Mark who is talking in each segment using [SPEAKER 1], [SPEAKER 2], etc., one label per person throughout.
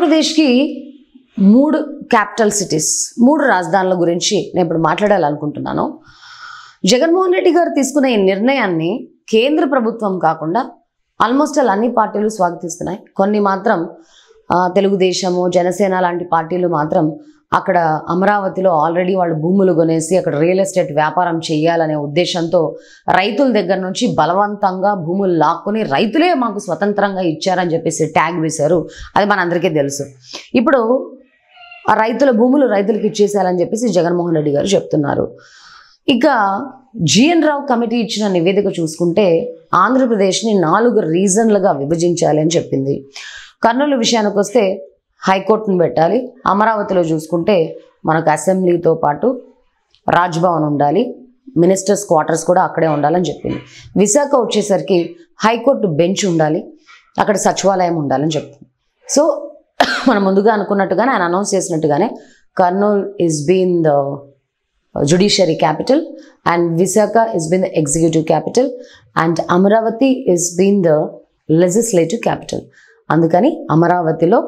[SPEAKER 1] ఆంధ్రప్రదేశ్కి మూడు capital cities మూడు రాజధానుల గురించి నేను ఇప్పుడు మాట్లాడాలనుకుంటున్నాను జగన్మోహన్ రెడ్డి గారు తీసుకున్న ఈ నిర్ణయాన్ని కేంద్ర ప్రభుత్వం కాకుండా ఆల్మోస్ట్ ఆల్ అన్ని పార్టీలు స్వాగతిస్తున్నాయి కొన్ని మాత్రం ఆ, తెలుగుదేశము జనసేన లాంటి పార్టీలు మాత్రం అక్కడ అమరావతిలో ఆల్రెడీ వాళ్ళు భూములు కొనేసి అక్కడ రియల్ ఎస్టేట్ వ్యాపారం చేయాలనే ఉద్దేశంతో రైతుల దగ్గర నుంచి బలవంతంగా భూములు లాక్కొని రైతులే మాకు స్వతంత్రంగా ఇచ్చారని చెప్పేసి ట్యాగ్ వేశారు అది మనందరికీ తెలుసు ఇప్పుడు ఆ రైతుల భూములు రైతులకు ఇచ్చేసేయాలని చెప్పేసి జగన్మోహన్ రెడ్డి గారు చెప్తున్నారు ఇక జిఎన్ రావు కమిటీ ఇచ్చిన నివేదిక చూసుకుంటే ఆంధ్రప్రదేశ్ని నాలుగు రీజన్లుగా విభజించాలి అని చెప్పింది కర్నూలు విషయానికి వస్తే హైకోర్టును పెట్టాలి అమరావతిలో చూసుకుంటే మనకు అసెంబ్లీతో పాటు రాజ్భవన్ ఉండాలి మినిస్టర్స్ క్వార్టర్స్ కూడా అక్కడే ఉండాలని చెప్పింది విశాఖ వచ్చేసరికి హైకోర్టు బెంచ్ ఉండాలి అక్కడ సచివాలయం ఉండాలని చెప్తుంది సో మనం ముందుగా అనుకున్నట్టుగానే ఆయన అనౌన్స్ చేసినట్టుగానే Kurnool is been the judiciary capital and Visakha is been the executive capital and Amaravati is been the legislative capital అందుకని అమరావతిలో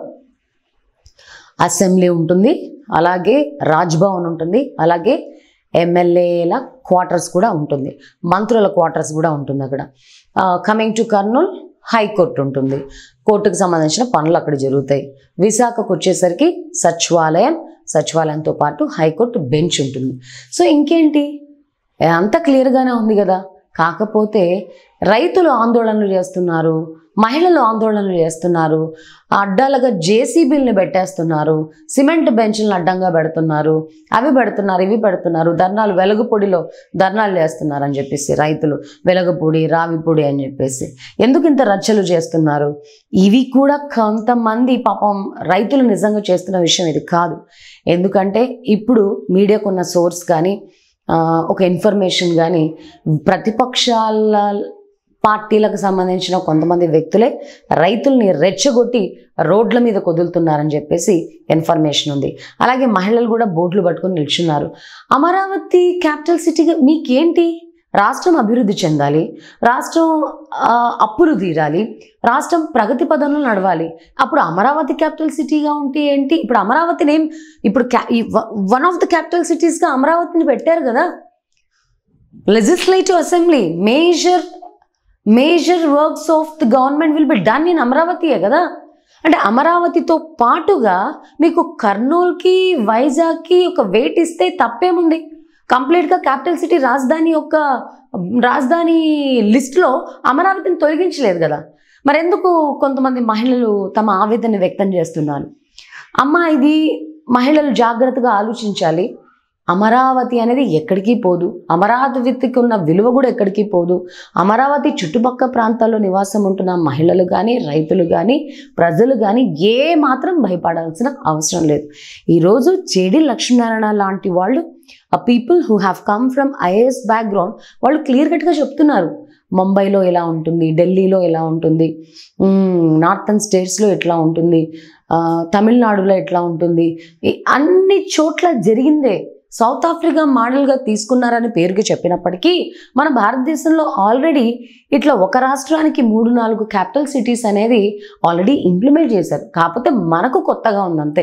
[SPEAKER 1] అసెంబ్లీ ఉంటుంది అలాగే రాజ్భవన్ ఉంటుంది అలాగే ఎమ్మెల్యేల క్వార్టర్స్ కూడా ఉంటుంది మంత్రుల క్వార్టర్స్ కూడా ఉంటుంది అక్కడ కమింగ్ టు కర్నూల్ హైకోర్టు ఉంటుంది కోర్టుకు సంబంధించిన పనులు అక్కడ జరుగుతాయి విశాఖకు వచ్చేసరికి సచివాలయం సచివాలయంతో పాటు హైకోర్టు బెంచ్ ఉంటుంది సో ఇంకేంటి అంత క్లియర్గానే ఉంది కదా కాకపోతే రైతులు ఆందోళనలు చేస్తున్నారు మహిళలు ఆందోళనలు చేస్తున్నారు అడ్డాలుగా జేసీబీలను పెట్టేస్తున్నారు సిమెంట్ బెంచ్లను అడ్డంగా పెడుతున్నారు అవి పెడుతున్నారు ఇవి పెడుతున్నారు ధర్నాలు వెలగపొడిలో ధర్నాలు చేస్తున్నారు అని చెప్పేసి రైతులు వెలగపొడి రావిపొడి అని చెప్పేసి ఎందుకు ఇంత రచ్చలు చేస్తున్నారు ఇవి కూడా కొంతమంది పాపం రైతులు నిజంగా చేస్తున్న విషయం ఇది కాదు ఎందుకంటే ఇప్పుడు మీడియాకున్న సోర్స్ కానీ ఆ, ఒక ఇన్ఫర్మేషన్ కానీ ప్రతిపక్షాల పార్టీలకు సంబంధించిన కొంతమంది వ్యక్తులే రైతుల్ని రెచ్చగొట్టి రోడ్ల మీద కొదులుతున్నారని చెప్పేసి ఇన్ఫర్మేషన్ ఉంది అలాగే మహిళలు కూడా బోట్లు పట్టుకొని నిల్చున్నారు అమరావతి క్యాపిటల్ సిటీగా మీకేంటి రాష్ట్రం అభివృద్ధి చెందాలి రాష్ట్రం ఆ, అప్పులు తీరాలి రాష్ట్రం ప్రగతి పదంలో నడవాలి అప్పుడు అమరావతి క్యాపిటల్ సిటీగా ఉంటే ఏంటి ఇప్పుడు అమరావతిని ఏం ఇప్పుడు వన్ ఆఫ్ ద క్యాపిటల్ సిటీస్గా అమరావతిని పెట్టారు కదా legislative assembly major major works of the government will be done in అమరావతియే కదా అంటే అమరావతితో పాటుగా మీకు కర్నూలుకి వైజాగ్కి ఒక వెయిట్ ఇస్తే తప్పేముంది కంప్లీట్గా క్యాపిటల్ సిటీ రాజధాని యొక్క రాజధాని లిస్ట్లో అమరావతిని తొలగించలేదు కదా మరెందుకు కొంతమంది మహిళలు తమ ఆవేదన వ్యక్తం చేస్తున్నారు అమ్మ ఇది మహిళలు జాగ్రత్తగా ఆలోచించాలి అమరావతి అనేది ఎక్కడికి పోదు అమరావతికి ఉన్న విలువ కూడా ఎక్కడికి పోదు అమరావతి చుట్టుపక్కల ప్రాంతాల్లో నివాసం ఉంటున్న మహిళలు కానీ రైతులు కానీ ప్రజలు కానీ ఏ మాత్రం భయపడాల్సిన అవసరం లేదు ఈరోజు చెడి లక్ష్మీనారాయణ లాంటి వాళ్ళు ఆ people who have come from IAS background వాళ్ళు క్లియర్ కట్గా చెప్తున్నారు ముంబైలో ఎలా ఉంటుంది ఢిల్లీలో ఎలా ఉంటుంది నార్థన్ స్టేట్స్లో ఎట్లా ఉంటుంది ఆ, తమిళనాడులో ఎట్లా ఉంటుంది ఈ అన్ని చోట్ల జరిగిందే సౌత్ ఆఫ్రికా మోడల్గా తీసుకున్నారని పేరుకి చెప్పినప్పటికీ మన భారతదేశంలో ఆల్రెడీ ఇట్లా ఒక రాష్ట్రానికి మూడు నాలుగు క్యాపిటల్ సిటీస్ అనేది ఆల్రెడీ ఇంప్లిమెంట్ చేశారు కాకపోతే మనకు కొత్తగా ఉందంతే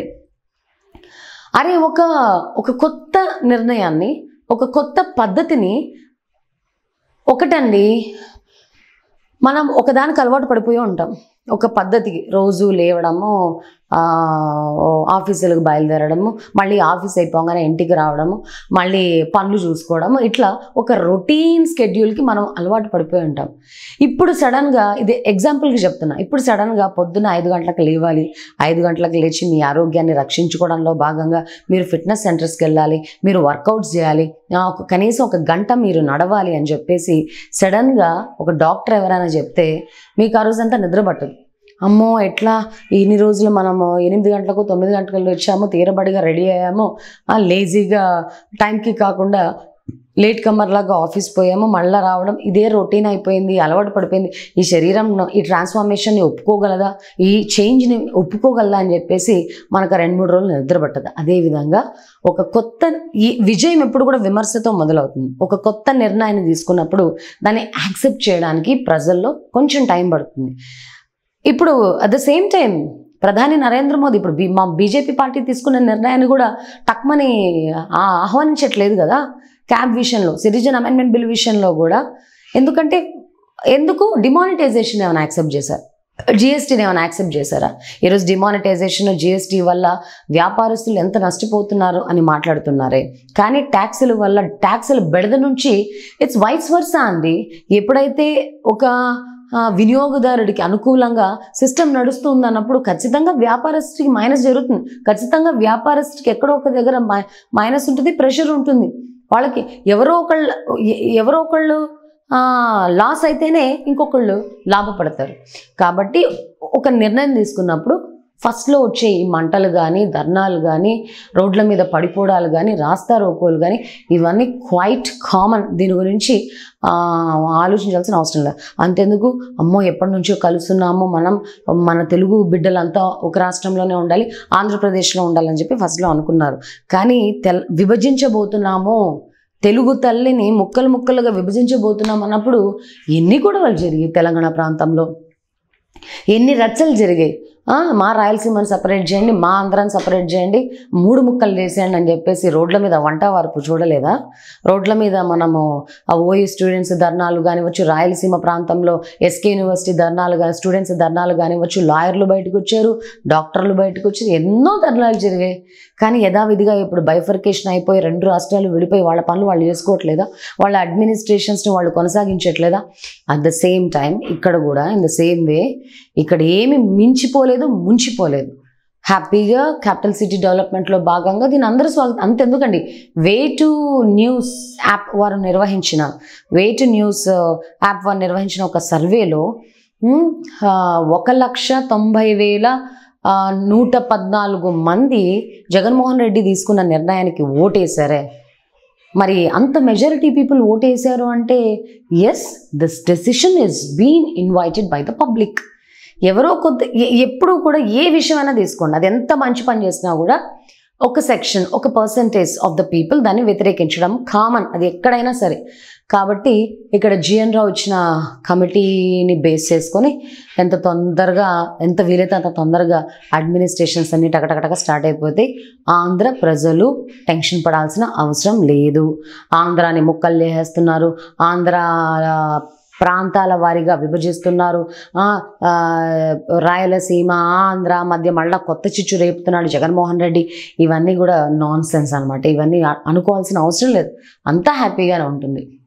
[SPEAKER 1] అరే ఒక ఒక కొత్త నిర్ణయాన్ని ఒక కొత్త పద్ధతిని ఒకటండి మనం ఒకదానికి అలవాటు పడిపోయి ఉంటాం ఒక పద్ధతికి రోజు లేవడము ఆ, ఆఫీసులకు బయలుదేరడము మళ్ళీ ఆఫీస్ అయిపోగానే ఇంటికి రావడము మళ్ళీ పనులు చూసుకోవడము ఇట్లా ఒక రొటీన్ స్కెడ్యూల్కి మనం అలవాటు పడిపోయి ఉంటాం ఇప్పుడు సడన్గా ఇది ఎగ్జాంపుల్కి చెప్తున్నా ఇప్పుడు సడన్గా పొద్దున్న ఐదు గంటలకు లేవాలి ఐదు గంటలకు లేచి మీ ఆరోగ్యాన్ని రక్షించుకోవడంలో భాగంగా మీరు ఫిట్నెస్ సెంటర్స్కి వెళ్ళాలి మీరు వర్కౌట్స్ చేయాలి ఆ, ఒక కనీసం ఒక గంట మీరు నడవాలి అని చెప్పేసి సడన్గా ఒక డాక్టర్ ఎవరైనా చెప్తే మీకు ఆ రోజంతా నిద్ర పట్టదు అమ్మో ఎట్లా ఇన్ని రోజులు మనము ఎనిమిది గంటలకు తొమ్మిది గంటలకు వచ్చాము తీరబడిగా రెడీ అయ్యాము ఆ, లేజీగా టైంకి కాకుండా లేట్ కమ్మర్ లాగా ఆఫీస్ పోయాము మళ్ళీ రావడం ఇదే రొటీన్ అయిపోయింది అలవాటు పడిపోయింది ఈ శరీరం ఈ ట్రాన్స్ఫార్మేషన్ని ఒప్పుకోగలదా ఈ చేంజ్ని ఒప్పుకోగలదా అని చెప్పేసి మనకు ఆ రెండు మూడు రోజులు నిద్ర పట్టదు అదేవిధంగా ఒక కొత్త ఈ విజయం ఎప్పుడు కూడా విమర్శతో మొదలవుతుంది ఒక కొత్త నిర్ణయాన్ని తీసుకున్నప్పుడు దాన్ని యాక్సెప్ట్ చేయడానికి ప్రజల్లో కొంచెం టైం పడుతుంది ఇప్పుడు అట్ ద సేమ్ టైం ప్రధాని నరేంద్ర మోదీ ఇప్పుడు బీ- మా బీజేపీ పార్టీ తీసుకున్న నిర్ణయాన్ని కూడా టక్మని ఆ, ఆహ్వానించట్లేదు కదా క్యాబ్ విషయంలో సిటిజన్ అమెండ్మెంట్ బిల్ విషయంలో కూడా ఎందుకంటే ఎందుకు డిమానిటైజేషన్ ఏమైనా యాక్సెప్ట్ చేశారు జిఎస్టీని ఏమైనా యాక్సెప్ట్ చేశారా ఈరోజు డిమానిటైజేషన్ జిఎస్టీ వల్ల వ్యాపారస్తులు ఎంత నష్టపోతున్నారు అని మాట్లాడుతున్నారే కానీ ట్యాక్సుల వల్ల ట్యాక్సుల బెడద నుంచి ఇట్స్ వైస్ వర్సా అండి ఎప్పుడైతే ఒక ఆ, వినియోగదారుడికి అనుకూలంగా సిస్టమ్ నడుస్తుంది అన్నప్పుడు ఖచ్చితంగా వ్యాపారస్తుడికి మైనస్ జరుగుతుంది ఖచ్చితంగా వ్యాపారస్తుడికి ఎక్కడో ఒక దగ్గర మై- మైనస్ ఉంటుంది ప్రెషర్ ఉంటుంది వాళ్ళకి ఎవరో ఒకళ్ళు ఎ- ఎవరో ఒకళ్ళు లాస్ అయితేనే ఇంకొకళ్ళు లాభపడతారు కాబట్టి ఒక నిర్ణయం తీసుకున్నప్పుడు ఫస్ట్లో వచ్చే ఈ మంటలు కానీ ధర్నాలు కానీ రోడ్ల మీద పడిపోవడాలు కానీ రాస్తా రోకోలు కానీ ఇవన్నీ క్వైట్ కామన్ దీని గురించి ఆ, ఆలోచించాల్సిన అవసరం లేదు అంతెందుకు అమ్మో ఎప్పటి నుంచో కలుస్తున్నాము మనం మన తెలుగు బిడ్డలంతా ఒక రాష్ట్రంలోనే ఉండాలి ఆంధ్రప్రదేశ్లో ఉండాలని చెప్పి ఫస్ట్లో అనుకున్నారు కానీ తెల్ విభజించబోతున్నాము తెలుగు తల్లిని ముక్కలు ముక్కలుగా విభజించబోతున్నాం అన్నప్పుడు ఎన్ని గొడవలు జరిగాయి తెలంగాణ ప్రాంతంలో ఎన్ని రచ్చలు జరిగాయి ఆ, మా రాయలసీమని సపరేట్ చేయండి మా ఆంధ్రాని సపరేట్ చేయండి మూడు ముక్కలు చేసేయండి అని చెప్పేసి రోడ్ల మీద వంట వార్పు చూడలేదా రోడ్ల మీద మనము ఆ ఓయూ స్టూడెంట్స్ ధర్నాలు కానివ్వచ్చు రాయలసీమ ప్రాంతంలో ఎస్కే యూనివర్సిటీ ధర్నాలు కానీ స్టూడెంట్స్ ధర్నాలు కానివ్వచ్చు లాయర్లు బయటకు వచ్చారు డాక్టర్లు బయటకు వచ్చారు ఎన్నో ధర్నాలు జరిగాయి కానీ యథావిధిగా ఇప్పుడు బైఫర్కేషన్ అయిపోయి రెండు రాష్ట్రాలు విడిపోయి వాళ్ళ పనులు వాళ్ళు చేసుకోవట్లేదా వాళ్ళ అడ్మినిస్ట్రేషన్స్ని వాళ్ళు కొనసాగించట్లేదా అట్ ద సేమ్ టైం ఇక్కడ కూడా ఇన్ ద సేమ్ వే ఇక్కడ ఏమి మించిపోలేదు ముంచిపోలేదు హ్యాపీగా క్యాపిటల్ సిటీ డెవలప్మెంట్లో భాగంగా దీని అందరూ స్వాగతం అంతెందుకండి వే టు న్యూస్ యాప్ వారు నిర్వహించిన వే టు న్యూస్ యాప్ వారు నిర్వహించిన ఒక సర్వేలో ఉమ్, ఆ, ఒక లక్ష తొంభై వేల ఆ, నూట పద్నాలుగు మంది జగన్మోహన్ రెడ్డి తీసుకున్న నిర్ణయానికి ఓటేశారే మరి అంత మెజారిటీ పీపుల్ ఓటేశారు అంటే yes this decision is been invited by the public ఎవరో కొద్ది ఎ- ఎప్పుడూ కూడా ఏ విషయమైనా తీసుకోండి అది ఎంత మంచి పని చేసినా కూడా ఒక సెక్షన్ ఒక పర్సంటేజ్ ఆఫ్ ద పీపుల్ దాన్ని వ్యతిరేకించడం కామన్ అది ఎక్కడైనా సరే కాబట్టి ఇక్కడ జిఎన్ రావు ఇచ్చిన కమిటీని బేస్ చేసుకొని ఎంత తొందరగా ఎంత వీలైతే అంత తొందరగా అడ్మినిస్ట్రేషన్స్ అన్ని టకటకటక స్టార్ట్ అయిపోతాయి ఆంధ్ర ప్రజలు టెన్షన్ పడాల్సిన అవసరం లేదు ఆంధ్రాని ముక్కలు చేసేస్తున్నారు ఆంధ్ర ఆ, ప్రాంతాల వారీగా విభజిస్తున్నారు ఆ, ఆ, రాయలసీమ ఆంధ్ర మధ్య మళ్ళా కొత్త చిచ్చు రేపుతున్నాడు జగన్మోహన్ రెడ్డి ఇవన్నీ కూడా నాన్ సెన్స్ అనమాట ఇవన్నీ అ- అనుకోవాల్సిన అవసరం లేదు అంతా హ్యాపీగానే ఉంటుంది